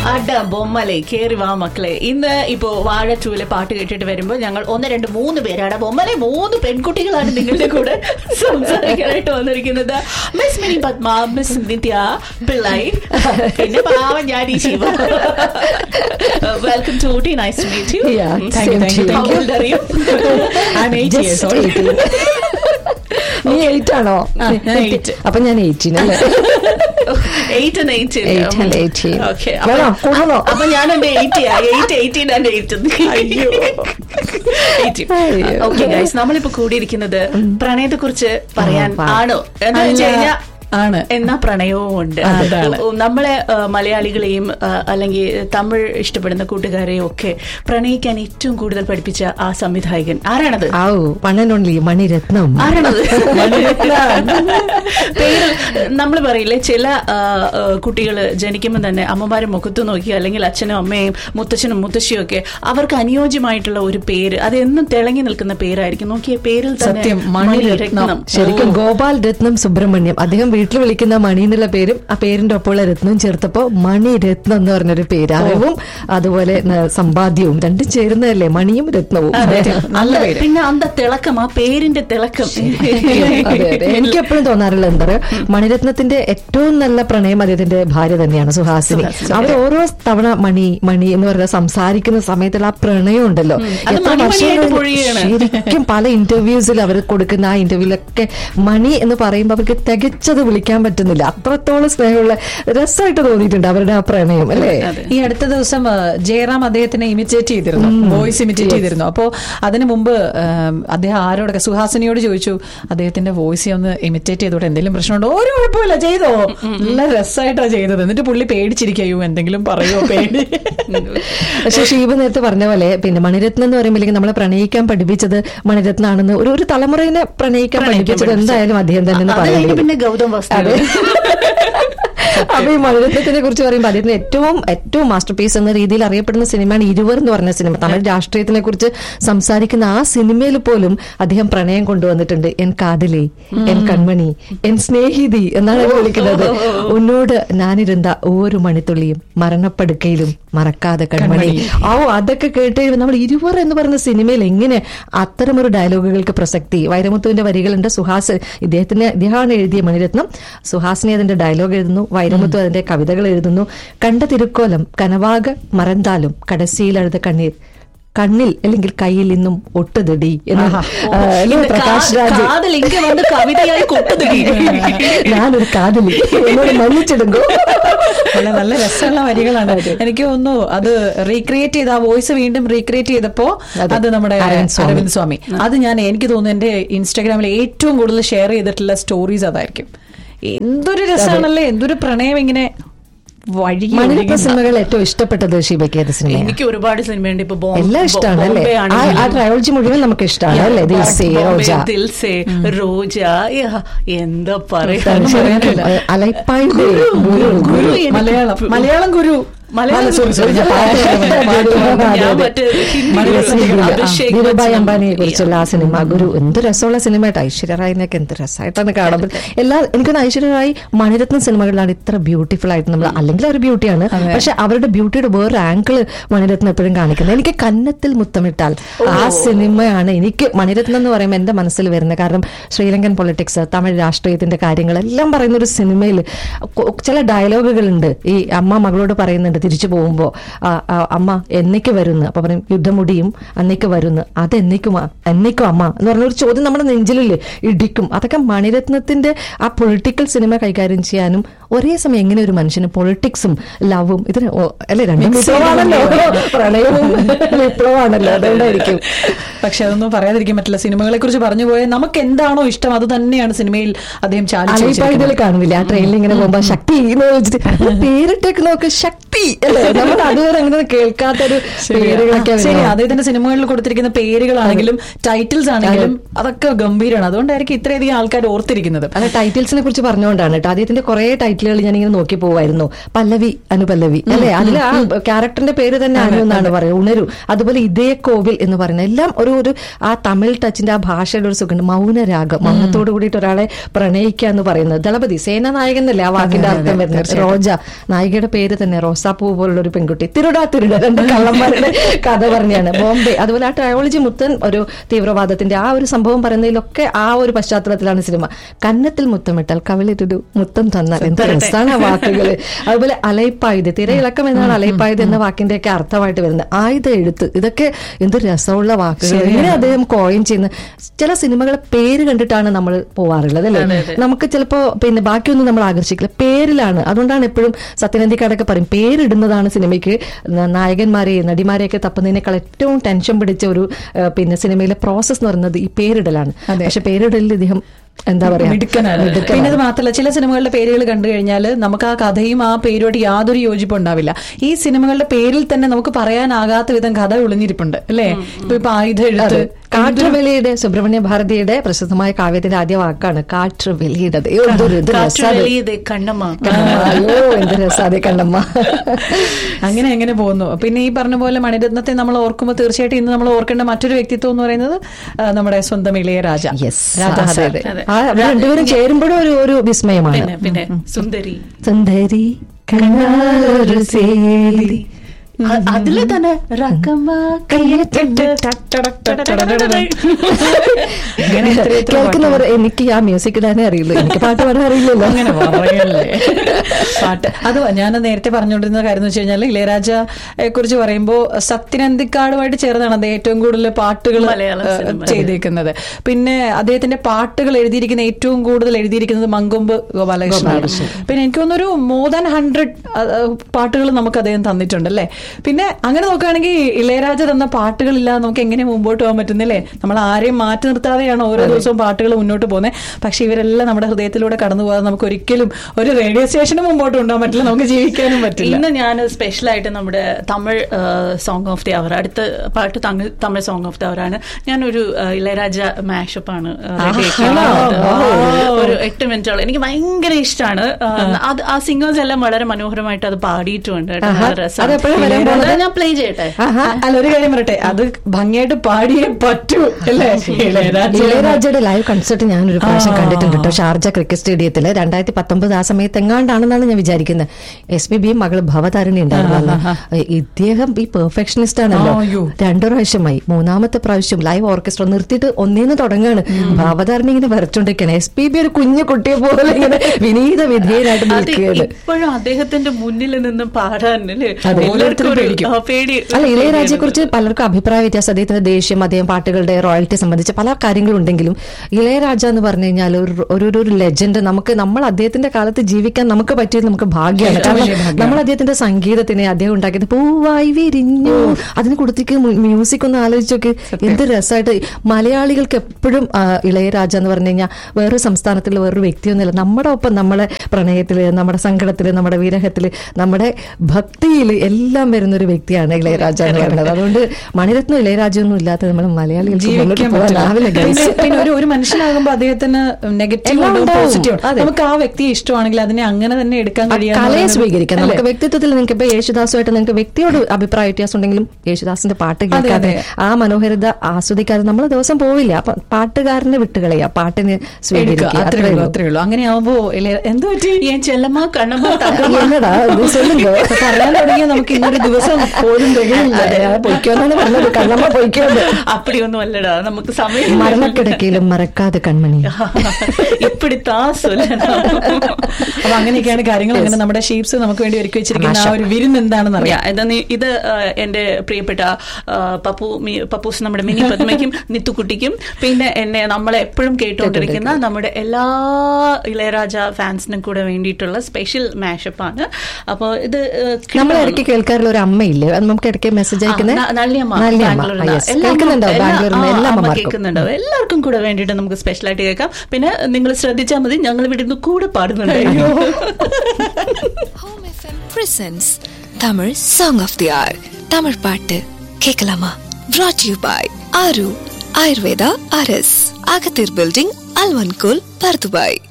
അട ബൊമ്മലെ കേറി വാ മക്കളെ ഇന്ന് ഇപ്പോ വാഴ ടൂലെ പാട്ട് കേട്ടിട്ട് വരുമ്പോ ഞങ്ങൾ ഒന്ന് രണ്ട് മൂന്ന് പേരാണ് ബൊമ്മലെ മൂന്ന് പെൺകുട്ടികളാണ് നിങ്ങളുടെ കൂടെ സംസാരിക്കാനായിട്ട് വന്നിരിക്കുന്നത് മിസ് മിനി പത്മ മിസ് നിത്യ പിള്ളൈ പിന്നെ പാവം ഞാൻ ഈ Shiva welcome to Ooty nice to meet you Yeah, thank you, thank you, thank you. I'm eight Just years old. 18. നീ എയ്റ്റ് ആണോ ആ, ഞാൻ eight. അപ്പൊ ഞാൻ എയ്റ്റീൻ അല്ലേ eight and eighteen. Eight and eighteen. Okay. വേണോ? കൂടണോ? അപ്പൊ ഞാൻ എന്റെ eight eight eighteen and eight അയ്യോ. ഓക്കെ ഗൈസ് നമ്മളിപ്പോ കൂടിയിരിക്കുന്നത് പ്രണയത്തെ കുറിച്ച് പറയാൻ ആ, ആണോ എന്ന് വെച്ച് അല്ല. കഴിഞ്ഞാൽ ആണ്. എന്നാ പ്രണയവും ഉണ്ട് അതാണ്. ഉ- നമ്മളെ ആ, മലയാളികളെയും ആ, അല്ലെങ്കിൽ തമിഴ് ഇഷ്ടപ്പെടുന്ന കൂട്ടുകാരെയും ഒക്കെ പ്രണയിക്കാൻ ഏറ്റവും കൂടുതൽ പഠിപ്പിച്ച ആ സംവിധായകൻ ആരാണത് ആവു വണ്ണൻ ഓൺലി മണിരത്നം ആരാണത് പേര് നമ്മൾ പറയില്ലേ ചില കുട്ടികൾ ജനിക്കുമ്പോൾ തന്നെ അമ്മമാരെ മുഖത്ത് നോക്കി അല്ലെങ്കിൽ അച്ഛനും അമ്മയും മുത്തച്ഛനും മുത്തശ്ശിയും ഒക്കെ അവർക്ക് അനുയോജ്യമായിട്ടുള്ള ഒരു പേര് അത് എന്നും തിളങ്ങി നിൽക്കുന്ന പേരായിരിക്കും നോക്കിയ പേരിൽ തന്നെ സത്യം, മണിരത്നം. ശരിക്കും ഗോപാൽ രത്നം സുബ്രഹ്മണ്യം അദ്ദേഹം വീട്ടിൽ വിളിക്കുന്ന മണി എന്നുള്ള പേരും ആ പേരിന്റെ ഒപ്പമുള്ള രത്നവും ചേർത്തപ്പോ മണിരത്നം എന്ന് പറഞ്ഞൊരു പേര് അറിവും അതുപോലെ ന- സമ്പാദ്യവും രണ്ടും ചേരുന്നതല്ലേ മണിയും രത്നവും അതെ. നല്ല അല്ല, പേര്. പിന്നെ അന്ത തിളക്കം ആ പേരിന്റെ തിളക്കം അതെ, അതെ. എനിക്ക് എപ്പോഴും തോന്നാറുള്ളത് എന്താ പറയാ മണിരത്നത്തിന്റെ ഏറ്റവും നല്ല പ്രണയം അദ്ദേഹത്തിന്റെ ഭാര്യ തന്നെയാണ് സുഹാസിനി അവർ ഓരോ തവണ മണി മണി എന്ന് പറയുന്ന സംസാരിക്കുന്ന സമയത്തുള്ള ആ പ്രണയം ഉണ്ടല്ലോ അത് എത്ര മണിമണിയായിട്ട് വർഷം പൊഴിയുകയാണ്. ശരിക്കും പല ഇന്റർവ്യൂസിൽ അവർ കൊടുക്കുന്ന ആ ഇന്റർവ്യൂലൊക്കെ മണി എന്ന് പറയുമ്പോൾ അവർക്ക് തികച്ചത് വിളിക്കാൻ പറ്റുന്നില്ല അത്രത്തോളം സ്നേഹമുള്ള രസമായിട്ട് തോന്നിയിട്ടുണ്ട് അവരുടെ ആ പ്രണയം അല്ലേ ഈ അടുത്ത ദിവസം ആ, ജയറാം അദ്ദേഹത്തിനെ ഇമിറ്റേറ്റ് ചെയ്തിരുന്നു വോയിസ് ഇമിറ്റേറ്റ് ചെയ്തിരുന്നു അപ്പോ അതിനു മുമ്പ് ആം, അദ്ദേഹം ആരോടൊക്കെ സുഹാസിനിയോട് ചോദിച്ചു അദ്ദേഹത്തിന്റെ വോയിസ് ഒന്ന് ഇമിറ്റേറ്റ് ചെയ്തോട്ടെ എന്തെങ്കിലും പ്രശ്നമുണ്ടോ ഒരു കുഴപ്പമില്ല ചെയ്തോ നല്ല രസമായിട്ടാണ് ചെയ്തത് എന്നിട്ട് പുള്ളി പേടിച്ചിരിക്കയോ എന്തെങ്കിലും പറയോ പേടി പക്ഷെ ഷീബ നേരത്തെ പറഞ്ഞ പോലെ പിന്നെ മണിരത്നം എന്ന് പറയുമ്പോൾ നമ്മളെ പ്രണയിക്കാൻ പഠിപ്പിച്ചത് മണിരത്നാണെന്ന് ഒരു ഒരു തലമുറയെ പ്രണയിക്കാൻ പഠിപ്പിച്ചത് എന്തായാലും അദ്ദേഹം തന്നെ എന്ന് അത് കഴിഞ്ഞ് പറയേണ്ടി പിന്നെ ഗൗതം വസ്തു അപ്പൊ ഈ മണിരത്നത്തിനെ കുറിച്ച് പറയുമ്പോൾ അദ്ദേഹത്തിന് ഏറ്റവും ഏറ്റവും മാസ്റ്റർ പീസ് എന്ന രീതിയിൽ അറിയപ്പെടുന്ന സിനിമയാണ് ഇരുവർ എന്ന് പറഞ്ഞ സിനിമ തമിഴ് രാഷ്ട്രീയത്തിനെ കുറിച്ച് സംസാരിക്കുന്ന ആ സിനിമയിൽ പോലും അദ്ദേഹം പ്രണയം കൊണ്ടുവന്നിട്ടുണ്ട് എൻ കാതലി എൻ കൺമണി എൻ സ്നേഹിതി എന്നാണ് അതിനെ വിളിക്കുന്നത് ഉന്നോട് ഞാനിരുന്ന ഓരോ മണിത്തുള്ളിയും മരണപ്പെടുക്കയിലും മറക്കാതെ കൺമണി ഓ അതൊക്കെ കേട്ട് കഴിയുമ്പോൾ നമ്മൾ ഇരുവർ എന്ന് പറയുന്ന സിനിമയിൽ എങ്ങനെ അത്തരമൊരു ഡയലോഗുകൾക്ക് പ്രസക്തി വൈരമുത്തുവിന്റെ വരികളുണ്ട് സുഹാസ് ഇദ്ദേഹത്തിന് ഇദ്ദേഹമാണ് എഴുതിയ മണിരത്നം സുഹാസിനി അതിന്റെ ഡയലോഗ് എഴുതുന്നു വൈരമുത്തു അതിന്റെ കവിതകൾ എഴുതുന്നു കണ്ട തിരുക്കോലം കനവാക മറந்தாലും കടസിയിൽ എഴുത കണ്ണീർ കണ്ണിൽ അല്ലെങ്കിൽ കയ്യിൽ നിന്നും ഒട്ടുതടി എന്ന് ആ, അല്ലേ, இந்த പ്രകാശ് கா- രാജ് காதல் இங்க வந்து கவிதையாய் கொட்டுதுடி ഞാനൊരു കാതലി എന്നോട് മன்னிച്ചിടുങ്കോ വളരെ നല്ല രസമുള്ള വരികളാണ് എനിക്ക് തോന്നുന്നു അത് റീക്രിയേറ്റ് ചെയ്ത് ആ വോയിസ് വീണ്ടും റീക്രിയേറ്റ് ചെയ്തപ്പോ അതെ. അത് നമ്മുടെ അരവിന്ദ് സ്വാമി. അരവിന്ദ് സ്വാമി അത് ഞാൻ എനിക്ക് തോന്നുന്നു എന്റെ ഇൻസ്റ്റാഗ്രാമിൽ ഏറ്റവും കൂടുതൽ ഷെയർ ചെയ്തിട്ടുള്ള സ്റ്റോറീസ് അതായിരിക്കും എന്തൊരു രസമാണല്ലേ എന്തൊരു പ്രണയം ഇങ്ങനെ വഴി മണിരത്ന സിനിമകൾ ഏറ്റവും ഇഷ്ടപ്പെട്ടത് ഷീബയ്ക്ക് ഏത് സിനിമയാണ് എനിക്ക് ഒരുപാട് സിനിമയുണ്ട് ഇപ്പൊ ബോം- എല്ലാം ഇഷ്ടമാണ് അല്ലേ ബോംബെ ആ- ആണെങ്കിലും. ആ ട്രയോളജി മുഴുവൻ നമുക്ക് ഇഷ്ടമാണ് അല്ലേ ദിൽസേ ബോംബെ, റോജ ദിൽസേ, റോജ യാ, എന്താ പറയാ പറയാനില്ല. അലൈപ്പായുടെ ഗുരു എനിക്ക് മലയാളം മലയാളം ഗുരു മലയാളം അല്ല, sorry, sorry, ഞാൻ പാട്ട് പാടുന്നു, പാട്ട് പാടുന്നു. ഞാൻ മറ്റേ ഹിന്ദി മലയാളം അഭിഷേക് ധീരുഭായ് ബച്ചൻ. അംബാനിയെ കുറിച്ചുള്ള ആ സിനിമ ഗുരു എന്ത് രസമുള്ള സിനിമയായിട്ട് ഐശ്വര്യ റായിനൊക്കെ എന്ത് രസമായിട്ടാണ് കാണുന്നത് എല്ലാ എനിക്കൊന്ന് ഐശ്വര്യ റായി മണിരത്നം സിനിമകളിലാണ് ഇത്ര ബ്യൂട്ടിഫുൾ ആയിട്ട് നമ്മൾ അല്ലെങ്കിൽ ഒരു ബ്യൂട്ടിയാണ് പക്ഷെ അവരുടെ ബ്യൂട്ടിയുടെ വേറൊരു ആംഗിള് മണിരത്നം എപ്പോഴും കാണിക്കുന്നത് എനിക്ക് കന്നത്തിൽ മുത്തമിട്ടാൽ ആ സിനിമയാണ് എനിക്ക് മണിരത്നം എന്ന് പറയുമ്പോൾ എന്റെ മനസ്സിൽ വരുന്നത് കാരണം ശ്രീലങ്കൻ പൊളിറ്റിക്സ് തമിഴ് രാഷ്ട്രീയത്തിന്റെ കാര്യങ്ങളെല്ലാം പറയുന്ന ഒരു സിനിമയിൽ കൊ- ചില ഡയലോഗുകളുണ്ട് ഈ അമ്മ മകളോട് പറയുന്നുണ്ട് തിരിച്ചു പോകുമ്പോ ആ, ആ, അമ്മ എന്നേക്ക് വരുന്നു അപ്പൊ പറയും യുദ്ധം മുടിയും അന്നേക്ക് വരുന്നു അത് എന്നേക്കും അ- എന്നേക്കും അമ്മ എന്ന് പറഞ്ഞ ഒരു ചോദ്യം നമ്മുടെ നെഞ്ചിലില്ലേ ഇടിക്കും അതൊക്കെ മണിരത്നത്തിന്റെ ആ പൊളിറ്റിക്കൽ സിനിമ കൈകാര്യം ചെയ്യാനും ഒരേ സമയം എങ്ങനെ ഒരു മനുഷ്യന് പൊളിറ്റിക്സും ലവും ഇതിന് ഓ- അല്ലേ രണ്ടും വിപ്ലവമാണല്ലോ പ്രണയവും വിപ്ലവമാണല്ലോ അതുകൊണ്ടായിരിക്കും പക്ഷെ അതൊന്നും പറയാതിരിക്കാൻ പറ്റില്ല സിനിമകളെ കുറിച്ച് പറഞ്ഞു പോയാൽ നമുക്ക് എന്താണോ ഇഷ്ടം അത് തന്നെയാണ് സിനിമയിൽ അദ്ദേഹം ചാലിച്ചു അലൈപ്പായതിൽ വെച്ചിരിക്കുന്നത്. കാണുന്നില്ല ആ ട്രെയിനിൽ ഇങ്ങനെ പോകുമ്പോ ശക്തി എന്ന് വെച്ചിട്ട് പേരിട്ടേക്ക് നോക്ക് ശക്തി അല്ലേ നമ്മൾ അതുവരെ അങ്ങനെ കേൾക്കാത്തൊരു പേരുകളൊക്കെ ആ, ശരി വരുന്നത്. അദ്ദേഹത്തിന്റെ സിനിമകളിൽ കൊടുത്തിരിക്കുന്ന പേരുകളാണെങ്കിലും ടൈറ്റിൽസ് ആണെങ്കിലും അതൊക്കെ ഗംഭീരമാണ് അതുകൊണ്ടായിരിക്കും ഇത്രയധികം ആൾക്കാർ ഓർത്തിരിക്കുന്നത് അല്ല ടൈറ്റിൽസിനെ കുറിച്ച് പറഞ്ഞുകൊണ്ടാണ് കേട്ടോ അദ്ദേഹത്തിന്റെ കുറെ ടൈറ്റിലുകൾ ഞാൻ ഇങ്ങനെ നോക്കി പോവായിരുന്നു പല്ലവി അനുപല്ലവി അല്ലെ അതിൽ ആ ക്യാരക്ടറിന്റെ പേര് തന്നെ അനു എന്നാണ് പറയുന്നത് ഉണരു അതുപോലെ ഇതേ കോവിൽ എന്ന് പറയുന്നത് എല്ലാം ഒരു ഒരു ആ തമിഴ് ടച്ചിന്റെ ആ ഭാഷയുടെ ഒരു സുഖമുണ്ട് മൗനരാഗം മൗനത്തോട് കൂടിയിട്ട് ഒരാളെ പ്രണയിക്കുക എന്ന് പറയുന്നത് ദളപതി സേനാനായകൻ എന്നല്ലേ ആ വാക്കിന്റെ അർത്ഥം വരുന്നത് റോജ നായികയുടെ പേര് തന്നെ റോസ റോസാപ്പൂ പോലുള്ള ഒരു പെൺകുട്ടി തിരുടാ തിരുട രണ്ട് കള്ളന്മാരുടെ കഥ പറഞ്ഞാണ് ബോംബെ അതുപോലെ ആ ട്രയോളജി മുത്തൻ ഒരു തീവ്രവാദത്തിന്റെ ആ ഒരു സംഭവം പറയുന്നതിലൊക്കെ ആ ഒരു പശ്ചാത്തലത്തിലാണ് സിനിമ കന്നത്തിൽ മുത്തമിട്ടാൽ കവിളിലൊരു മുത്തം തന്നാൽ എന്ത് രസാണ് ആ വാക്കുകള് അതുപോലെ അലൈപ്പായുധ തിരയിളക്കം എന്നാണ് അലൈപ്പായുധ എന്ന വാക്കിന്റെ ഒക്കെ അർത്ഥമായിട്ട് വരുന്നത് ആയുധ എഴുത്ത് ഇതൊക്കെ എന്ത് രസമുള്ള വാക്കുകൾ എങ്ങനെ അദ്ദേഹം കോയിൻ ചെയ്യുന്ന ചില സിനിമകളെ പേര് കണ്ടിട്ടാണ് നമ്മൾ പോവാറുള്ളത് അല്ലേ നമുക്ക് ചിലപ്പോ പിന്നെ ബാക്കിയൊന്നും നമ്മൾ ആകർഷിക്കില്ല പേരിലാണ് അതുകൊണ്ടാണ് എപ്പോഴും സത്യനന്ദിക്കാടൊക്കെ പറയും പേരിടുന്നതാണ് സിനിമയ്ക്ക് ന- നായകന്മാരെയും നടിമാരെയൊക്കെ തപ്പുന്നതിനേക്കാൾ ഏറ്റവും ടെൻഷൻ പിടിച്ച ഒരു ആ, പിന്നെ സിനിമയിലെ പ്രോസസ് എന്ന് പറയുന്നത് ഈ പേരിടലാണ് പക്ഷെ പേരിടലിൽ ഇദ്ദേഹം എന്താ പറയാ മിടുക്കനാണ് പിന്നെ അത് മാത്രമല്ല ചില സിനിമകളുടെ പേരുകൾ കണ്ടു കഴിഞ്ഞാൽ നമുക്ക് ആ കഥയും ആ പേരുമായിട്ട് യാതൊരു യോജിപ്പും ഉണ്ടാവില്ല ഈ സിനിമകളുടെ പേരിൽ തന്നെ നമുക്ക് പറയാനാകാത്ത വിധം കഥ ഒളിഞ്ഞിരിപ്പുണ്ട് അല്ലേ ഇപ്പൊ ഇപ്പൊ ആയുധ എഴുത്ത് കാട്ടുവെളിയുടെ സുബ്രഹ്മണ്യ ഭാരതിയുടെ പ്രസിദ്ധമായ കാവ്യത്തിന്റെ ആദ്യ വാക്കാണ് കാട്ടുവെളിയുടെ ദേ, എന്തൊരു എന്ത് രസാ അത്. കാറ്റുവെളിയത് കണ്ണമ്മ അയ്യോ എന്ത് രസാതെ കണ്ണമ്മ അങ്ങനെ എങ്ങനെ പോകുന്നു പിന്നെ ഈ പറഞ്ഞ പോലെ മണിരത്നത്തെ നമ്മൾ ഓർക്കുമ്പോൾ തീർച്ചയായിട്ടും ഇന്ന് നമ്മൾ ഓർക്കേണ്ട മറ്റൊരു വ്യക്തിത്വം എന്ന് പറയുന്നത് ആ, നമ്മുടെ സ്വന്തം ഇളയരാജ യെസ് രാജാ അതെ സാർ. അതെ ആ അവർ രണ്ടുപേരും ചേരുമ്പോഴും ഒരു ഒരു വിസ്മയമാണ് പിന്നെ പിന്നെ സുന്ദരി സുന്ദരി കണ്ണാലൊരു സേരി അ- അതില് തന്നെ റക്കമ്മ കയ്യെത്തിട്ട് ഇങ്ങനെ എത്ര എത്ര കേൾക്കുന്നവർ എനിക്ക് ആ മ്യൂസിക് ഇടാനേ അറിയുള്ളൂ എനിക്ക് പാട്ട് പാടാൻ അറിയില്ലല്ലോ അങ്ങനെ പറയല്ലേ പാട്ട് അത് ഞാൻ നേരത്തെ പറഞ്ഞുകൊണ്ടിരുന്ന കാര്യം എന്ന് വെച്ച് കഴിഞ്ഞാൽ ഇളയരാജയെ കുറിച്ച് പറയുമ്പോൾ സത്യനന്ദിക്കാടുമായിട്ട് ചേർന്നാണ് അദ്ദേഹം ഏറ്റവും കൂടുതൽ പാട്ടുകൾ മലയാളം ഏഹ്, സിനിമ. ചെയ്തേക്കുന്നത് പിന്നെ അദ്ദേഹത്തിന്റെ പാട്ടുകൾ എഴുതിയിരിക്കുന്ന ഏറ്റവും കൂടുതൽ എഴുതിയിരിക്കുന്നത് മങ്കൊമ്പ് ഗോപാലകൃഷ്ണനാണ് പിന്നെ എനിക്ക് തോന്നുന്നു ഒരു മോർ ദാൻ ഹൺഡ്രഡ് പാട്ടുകൾ നമുക്ക് അദ്ദേഹം തന്നിട്ടുണ്ട് അല്ലേ പിന്നെ അങ്ങനെ നോക്കുകയാണെങ്കിൽ ഇളയരാജ തന്ന പാട്ടുകളില്ലാതെ നമുക്ക് എങ്ങനെ മുമ്പോട്ട് പോകാൻ പറ്റുന്നില്ലേ നമ്മൾ ആരെയും മാറ്റി നിർത്താതെയാണ് ഓരോ ദിവസവും പാട്ടുകൾ മുന്നോട്ട് പോകുന്നത് പക്ഷെ ഇവരെല്ലാം നമ്മുടെ ഹൃദയത്തിലൂടെ കടന്നു പോകാതെ നമുക്ക് ഒരിക്കലും ഒരു റേഡിയോ സ്റ്റേഷനും മുമ്പോട്ട് കൊണ്ടുപോകാൻ പറ്റില്ല നമുക്ക് ജീവിക്കാനും പറ്റില്ല ഇന്ന് ഞാൻ സ്പെഷ്യലായിട്ട് നമ്മുടെ Tamil song of the hour അടുത്ത പാട്ട് Tamil Tamil song of the hour ആണ് ഞാനൊരു ആ, ഇളയരാജ മാഷപ്പ് ആണ് ആ, ready ആക്കിയിട്ടുള്ളത്. ഒരു എട്ട് മിനിറ്റോളം എനിക്ക് ഭയങ്കര ഇഷ്ടമാണ് അത് ആ സിംഗേഴ്സ് എല്ലാം വളരെ മനോഹരമായിട്ട് അത് പാടിയിട്ടുമുണ്ട് കേട്ടോ. ആഹാ. നല്ല രസാണ്. അത് എപ്പോഴാ വരാൻ അത് പോകുന്നത്? ഞാൻ പ്ലേ ചെയ്യട്ടെ ആഹാ. അല്ല ഒരു കാര്യം പറയട്ടെ അത് ഭംഗിയായിട്ട് പാടിയേ പറ്റൂ അല്ലേ ഇളയരാജ ഇളയരാജയുടെ ലൈവ് കൺസേർട്ട് ഞാൻ ഒരു പ്രാവശ്യം കണ്ടിട്ടുണ്ട് കേട്ടോ ഷാർജ ക്രിക്കറ്റ് സ്റ്റേഡിയത്തിൽ രണ്ടായിരത്തി പത്തൊമ്പത് ആ സമയത്ത് എങ്ങാണ്ടാണെന്നാണ് ഞാൻ വിചാരിക്കുന്നത് എസ് പി ബിയും മകള് ഭവതാരിണി ഉണ്ടായിരുന്നു ഇദ്ദേഹം ഈ പെർഫെക്ഷനിസ്റ്റ് ആണല്ലോ ആ, അയ്യോ. രണ്ടു പ്രാവശ്യമായി മൂന്നാമത്തെ പ്രാവശ്യം ലൈവ് ഓർക്കസ്ട്ര നിർത്തിയിട്ട് ഒന്നേന്ന് തുടങ്ങാണ് ഭവതാരിണി ഇങ്ങനെ വരച്ചോണ്ടിരിക്കുകയാണ് എസ് പി ബി ഒരു കുഞ്ഞു കുട്ടിയെ പോലെ ഇങ്ങനെ വിനീത വിധേയനായിട്ട് അത് നിൽക്കുകയാണ് ഇപ്പോഴും അദ്ദേഹത്തിന്റെ മുന്നിൽ നിന്ന് പാടാൻ അല്ലേ അതെ. എല്ലാവർക്കും ഒരു, പേടിക്കും. ആ, പേടി അല്ല ഇളയരാജയെ കുറിച്ച് പലർക്കും അഭിപ്രായ വ്യത്യാസം അദ്ദേഹത്തിന്റെ ദേഷ്യം അദ്ദേഹം പാട്ടുകളുടെ റോയൽറ്റി സംബന്ധിച്ച് പല കാര്യങ്ങളും ഉണ്ടെങ്കിലും ഇളയരാജ എന്ന് പറഞ്ഞു കഴിഞ്ഞാൽ ഒരു ഒരു ഒരു- ഒരു ലെജൻഡ് നമുക്ക് നമ്മൾ അദ്ദേഹത്തിന്റെ കാലത്ത് ജീവിക്കാൻ നമുക്ക് പറ്റിയത് നമുക്ക് ഭാഗ്യമാണ് ഏറ്റവും കാരണം വലിയ ഭാഗ്യമാണ്. നമ്മൾ അദ്ദേഹത്തിന്റെ സംഗീതത്തിനെ അദ്ദേഹം ഉണ്ടാക്കിയത് പൂവായി വിരിഞ്ഞു അതിന് കൊടുത്തിരിക്കുന്ന മ്യൂസിക് ഒന്ന് ആലോചിച്ചൊക്കെ എന്ത് രസമായിട്ട് മലയാളികൾക്ക് എപ്പോഴും ആ, ഇളയരാജ എന്ന് പറഞ്ഞു കഴിഞ്ഞാൽ വേറൊരു സംസ്ഥാനത്തിലെ വേറൊരു വ്യക്തിയൊന്നുമില്ല നമ്മുടെ ഒപ്പം നമ്മളെ പ്രണയത്തില് നമ്മുടെ സങ്കടത്തില് നമ്മുടെ വിരഹത്തില് നമ്മുടെ ഭക്തിയിൽ എല്ലാം വരുന്ന ഒരു വ്യക്തിയാണ് ഇളയരാജ എന്ന് പറയുന്നത് അതുകൊണ്ട് മണിരത്നം ഇളയരാജൊന്നും ഇല്ലാത്ത നമ്മൾ മലയാളികൾക്ക് മുന്നോട്ട് ജീവിക്കാൻ പോകാൻ പറ്റില്ല. ആവില്ല guys. പിന്നെ- പിന്നെ ഒരു ഒരു മനുഷ്യനാകുമ്പോൾ അദ്ദേഹത്തിന് നെഗറ്റീവ് എല്ലാം ഉണ്ടാവും ഉണ്ടാവും. പോസിറ്റീവ് അതെ. നമുക്ക് ആ വ്യക്തിയെ ഇഷ്ടമാണെങ്കിൽ അതിനെ അങ്ങനെ തന്നെ എടുക്കാൻ ആ കഴിയാന്ന് കലയെ പറയുന്നത് സ്വീകരിക്കാം അല്ലേ? നമുക്ക് വ്യക്തിത്വത്തിൽ നിങ്ങൾക്ക് ഇപ്പൊ യേശുദാസുമായിട്ട് നിങ്ങൾക്ക് വ്യക്തിയോട് അഭിപ്രായ വ്യത്യാസം ഉണ്ടെങ്കിലും യേശുദാസിന്റെ പാട്ട് കേൾക്കാതെ അതെ. ആ മനോഹരത ആസ്വദിക്കാതെ നമ്മൾ ദിവസം പോവില്ല അപ്പൊ പാട്ടുകാരനെ വിട്ടുകളയാ പാട്ടിനെ എടുക്കുക സ്വീകരിക്കുക അത്രേ അത്രേ ഉള്ളൂ ഉള്ളൂ അത്രേ ഉള്ളൂ അങ്ങനെ ആവുമ്പോ എന്ത് പറ്റി ഏൻ ചെല്ലമ്മ കണ്ണമ്മ തങ്കമ്മ എന്നടാ ഇത് ചൊല്ലുങ്കോ ഇപ്പൊ പറയാൻ തുടങ്ങിയാൽ നമുക്ക് ഇന്നൊരു ദിവസം പോലും തികയില്ല പൊയ്ക്കോന്നാണ് പറഞ്ഞത് കണ്ണമ്മ പൊയ്ക്കോന്ന് അപ്പടിയൊന്നും അല്ലടാ നമുക്ക് സമയം മരണക്കിടക്കയിലും മറക്കാതെ കൺമണി ഇപ്പിടിത്താ சொல்லணும் അപ്പൊ അങ്ങനെയൊക്കെയാണ് കാര്യങ്ങൾ അങ്ങനെ നമ്മുടെ ഷീപ്സ് നമുക്ക് വേണ്ടി ഒരുക്കി വെച്ചിരിക്കുന്ന ആ ഒരു വിരുന്ന് എന്താണെന്ന് അറിയാം Yeah, ഇതാണ് ഇത് ആ, എന്റെ പ്രിയപ്പെട്ട ആ, പപ്പു മി- പപ്പൂസ് നമ്മുടെ മിനി പത്മയ്ക്കും നിത്തുക്കുട്ടിക്കും പിന്നെ എന്നെ നമ്മളെ എപ്പോഴും കേട്ടുകൊണ്ടിരിക്കുന്ന നമ്മുടെ എല്ലാ ഇളയരാജ ഫാൻസിനും കൂടെ വേണ്ടിയിട്ടുള്ള സ്പെഷ്യൽ മാഷപ്പ് ആണ് അപ്പോൾ ഇത് ആ, നമ്മൾ ഇടയ്ക്ക് കേൾക്കാറുള്ള ഒരു അമ്മയില്ലേ അത് നമുക്ക് ഇടയ്ക്ക് മെസ്സേജ് അയക്കുന്നത് ആ, ന- നള്ളിയമ്മ നള്ളിയമ്മ ബാംഗ്ലൂരിൽ ആ, നിന്ന്. yes. എല്ലാ കേൾക്കുന്നുണ്ടോ അമ്മ- ബാംഗ്ലൂരിൽ നിന്ന് ആ, എല്ലാ അമ്മ അമ്മമാർക്കും കേൾക്കുന്നുണ്ടോ എല്ലാവർക്കും കൂടെ വേണ്ടിയിട്ട് നമുക്ക് സ്പെഷ്യലായിട്ട് കേൾക്കാം പിന്നെ നിങ്ങൾ ശ്രദ്ധിച്ചാൽ മതി ഞങ്ങൾ ഇവിടെ നിന്ന് കൂടെ പാടുന്നുണ്ട് home FM presents Tamil song of the hour Tamil பாட்டு கேட்கலாமா brought you by Aaru Ayurveda RS அகத்தீர் பில்டிங் அல்வன்கோல் பர்துபாய்